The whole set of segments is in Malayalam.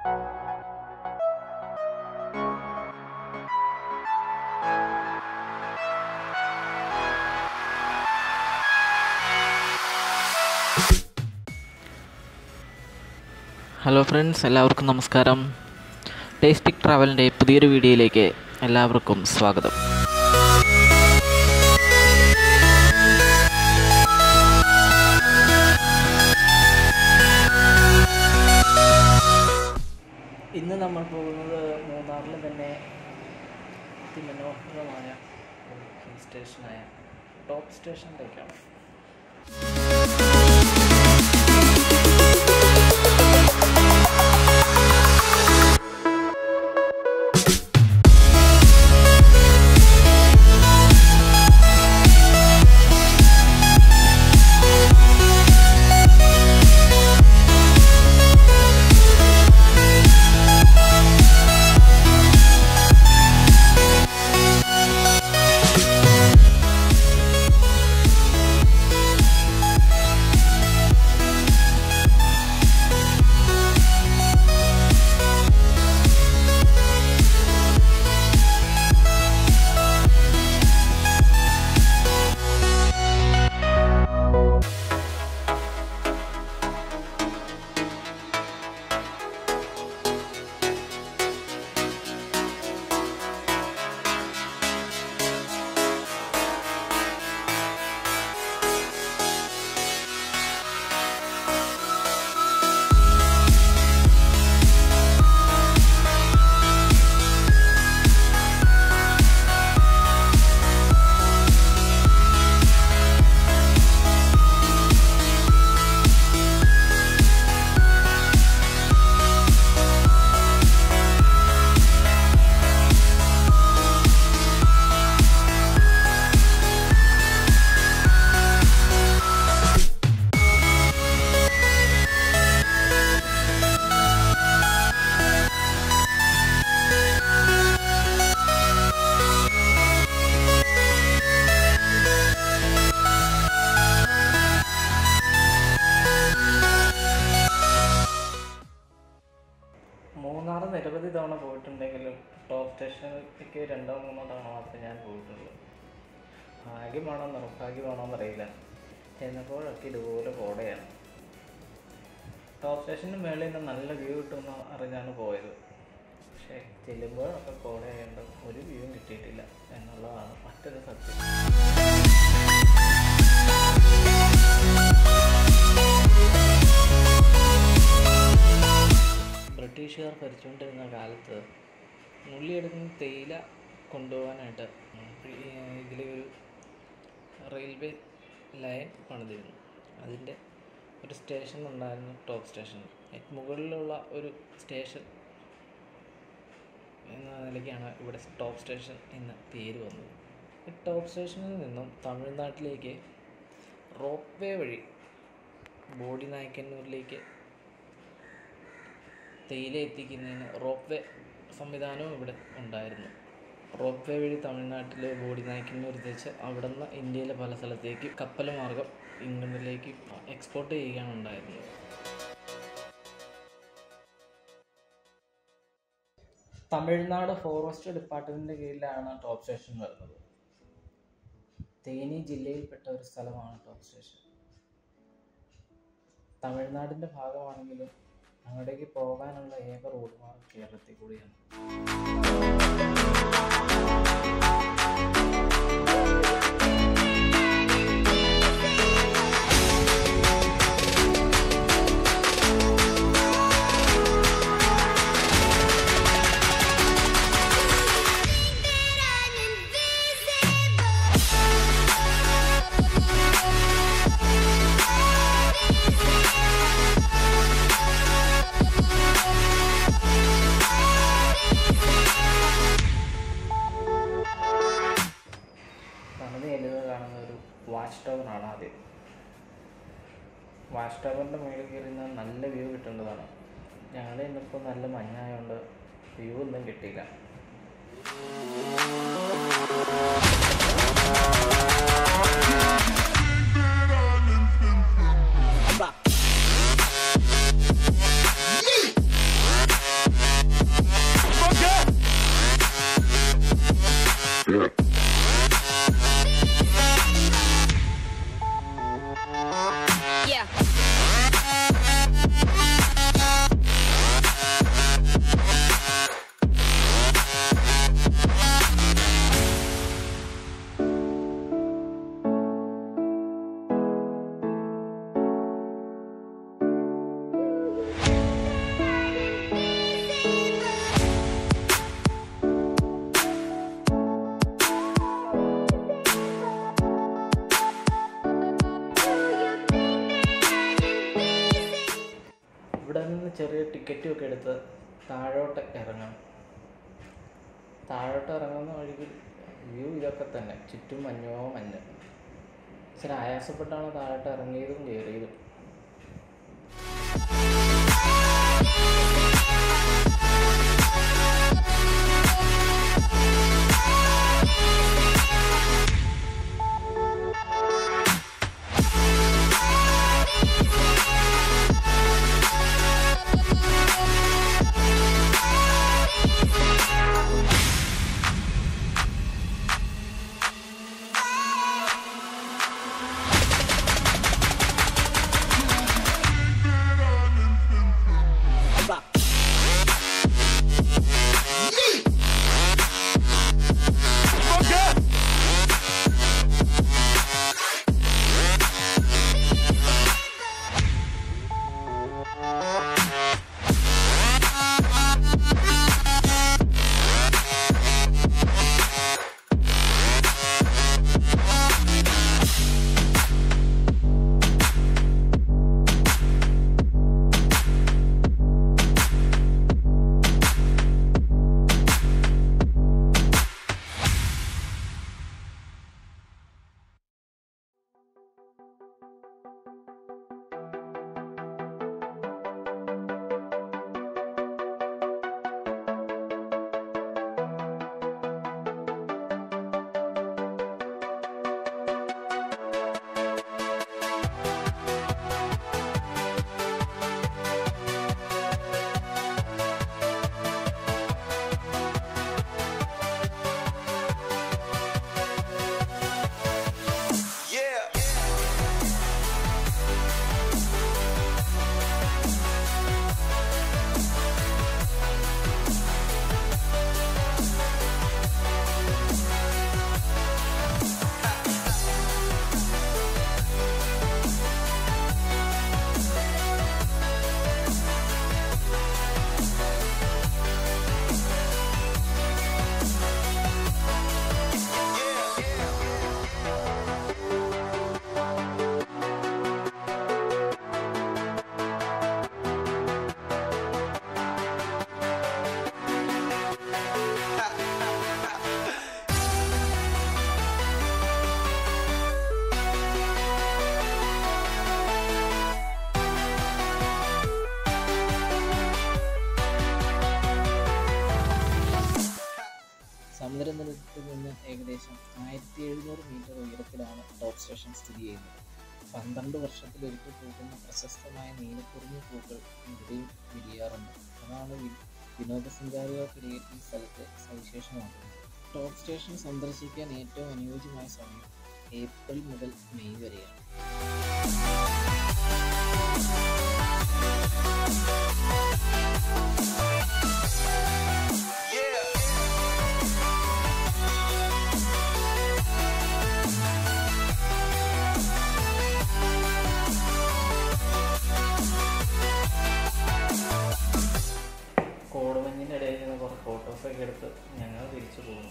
ഹലോ ഫ്രണ്ട്സ് എല്ലാവർക്കും നമസ്കാരം ടേസ്റ്റിക് ട്രാവലിൻ്റെ പുതിയൊരു വീഡിയോയിലേക്ക് എല്ലാവർക്കും സ്വാഗതം ഇന്ന് നമ്മൾ പോകുന്നത് മൂന്നാറിൽ തന്നെ അതിമനോഹരമായ ഒരു ഹിൽ സ്റ്റേഷനായ ടോപ്പ് സ്റ്റേഷനിലേക്കാണ് മൂന്നാർ നിരവധി തവണ പോയിട്ടുണ്ടെങ്കിലും ടോപ്പ് സ്റ്റേഷനിലേക്ക് രണ്ടോ മൂന്നോ തവണ മാത്രമേ ഞാൻ പോയിട്ടുള്ളൂ ഭാഗ്യമാണോ നിർഭാഗ്യമാണോ എന്നറിയില്ല ചെന്നപ്പോഴൊക്കെ ഇതുപോലെ കോടയാണ് ടോപ്പ് സ്റ്റേഷന് മേളിൽ നിന്ന് നല്ല വ്യൂ കിട്ടുമെന്ന് അറിഞ്ഞാണ് പോയത് പക്ഷേ ചെല്ലുമ്പോഴൊക്കെ കോടയായതുകൊണ്ട് ഒരു വ്യൂവും കിട്ടിയിട്ടില്ല എന്നുള്ളതാണ് മറ്റൊരു സത്യം ബ്രിട്ടീഷുകാർ ഭരിച്ചുകൊണ്ടിരുന്ന കാലത്ത് നുള്ളിയെടുക്കുന്ന തേയില കൊണ്ടുപോകാനായിട്ട് ഇതിലെ ഒരു റെയിൽവേ ലൈൻ പണിതിരുന്നു അതിൻ്റെ ഒരു സ്റ്റേഷൻ ഉണ്ടായിരുന്നു ടോപ്പ് സ്റ്റേഷൻ മുകളിലുള്ള ഒരു സ്റ്റേഷൻ എന്ന നിലയ്ക്കാണ് ഇവിടെ ടോപ്പ് സ്റ്റേഷൻ എന്ന പേര് വന്നത് ഈ ടോപ്പ് സ്റ്റേഷനിൽ നിന്നും തമിഴ്നാട്ടിലേക്ക് റോപ്പ് വേ വഴി ബോഡി നായ്ക്കന്നൂരിലേക്ക് തേയില എത്തിക്കുന്നതിന് റോപ്പ് വേ സംവിധാനവും ഇവിടെ ഉണ്ടായിരുന്നു റോപ്പ് വേ വഴി തമിഴ്നാട്ടിലെ ബോഡി നായ്ക്കന്നൂർ എത്തിച്ച് അവിടെ നിന്ന് ഇന്ത്യയിലെ പല സ്ഥലത്തേക്ക് കപ്പൽ മാർഗം ഇംഗ്ലണ്ടിലേക്ക് എക്സ്പോർട്ട് ചെയ്യുകയാണ് ഉണ്ടായിരുന്നത് തമിഴ്നാട് ഫോറസ്റ്റ് ഡിപ്പാർട്ട്മെൻറ്റിൻ്റെ കീഴിലാണ് ടോപ്പ് സ്റ്റേഷൻ വരുന്നത് തേനി ജില്ലയിൽപ്പെട്ട ഒരു സ്ഥലമാണ് ടോപ്പ് സ്റ്റേഷൻ തമിഴ്നാടിൻ്റെ ഭാഗമാണെങ്കിലും അങ്ങോട്ടേക്ക് പോകാനുള്ള ഏക റോഡ് മാർഗം കേരളത്തിൽ കൂടിയാണ് പണിത് ചെല്ലുന്നത് കാണുന്ന ഒരു വാച്ച് ടവറാണ് ആദ്യം വാച്ച് ടവറിൻ്റെ മുകളിൽ കയറി നിന്നാൽ നല്ല വ്യൂ കിട്ടേണ്ടതാണ് ഞങ്ങൾ ഇന്നിപ്പോൾ നല്ല മഞ്ഞായതുകൊണ്ട് വ്യൂ ഒന്നും കിട്ടിയില്ല ചെറിയ ടിക്കറ്റും ഒക്കെ എടുത്ത് താഴോട്ട് ഇറങ്ങണം താഴോട്ട് ഇറങ്ങുന്ന വഴിക്ക് വ്യൂ ഇതൊക്കെ തന്നെ ചുറ്റും മഞ്ഞോ മഞ്ഞ് ഇച്ചിരി ആയാസപ്പെട്ടാണ് താഴോട്ട് ഇറങ്ങിയതും കയറിയതും Yeah. സമുദ്രനിരപ്പിൽ നിന്ന് ഏകദേശം ആയിരത്തി എഴുന്നൂറ് മീറ്റർ ഉയരത്തിലാണ് ടോപ്പ് സ്റ്റേഷൻ സ്ഥിതി ചെയ്യുന്നത് പന്ത്രണ്ട് വർഷത്തിലൊരിക്കൽ പൂക്കുന്ന പ്രശസ്തമായ നീലക്കുറിഞ്ഞി പൂക്കൾ ഇവിടെയും വിരിയാറുണ്ട് അതാണ് വി- വിനോദസഞ്ചാരികൾക്കിടയിൽ ഈ സ്ഥലത്തെ സവിശേഷമാക്കുന്നത് ടോപ്പ് സ്റ്റേഷൻ സന്ദർശിക്കാൻ ഏറ്റവും അനുയോജ്യമായ സമയം ഏപ്രിൽ മുതൽ മെയ് വരെയാണ് Yeah. കോടുമഞ്ഞിൻ്റെ ഇടയിൽ നിന്ന് കുറച്ച് ഫോട്ടോസൊക്കെ എടുത്ത് ഞങ്ങൾ തിരിച്ചു പോകുന്നു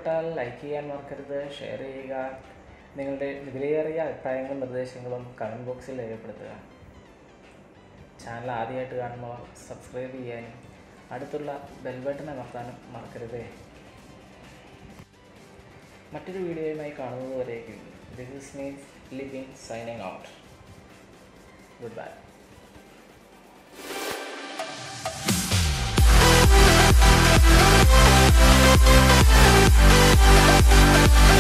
ഇഷ്ടപ്പെട്ടാൽ ലൈക്ക് ചെയ്യാൻ മറക്കരുത് ഷെയർ ചെയ്യുക നിങ്ങളുടെ വിലയേറിയ അഭിപ്രായങ്ങളും നിർദ്ദേശങ്ങളും കമൻറ്റ് ബോക്സിൽ രേഖപ്പെടുത്തുക ചാനൽ ആദ്യമായിട്ട് കാണുന്നവർ സബ്സ്ക്രൈബ് ചെയ്യാനും അടുത്തുള്ള ബെൽ ബട്ടൺ അമർത്താനും മറക്കരുതേ മറ്റൊരു വീഡിയോയുമായി കാണുന്നതുവരേക്കും this is means living signing out good bye Thank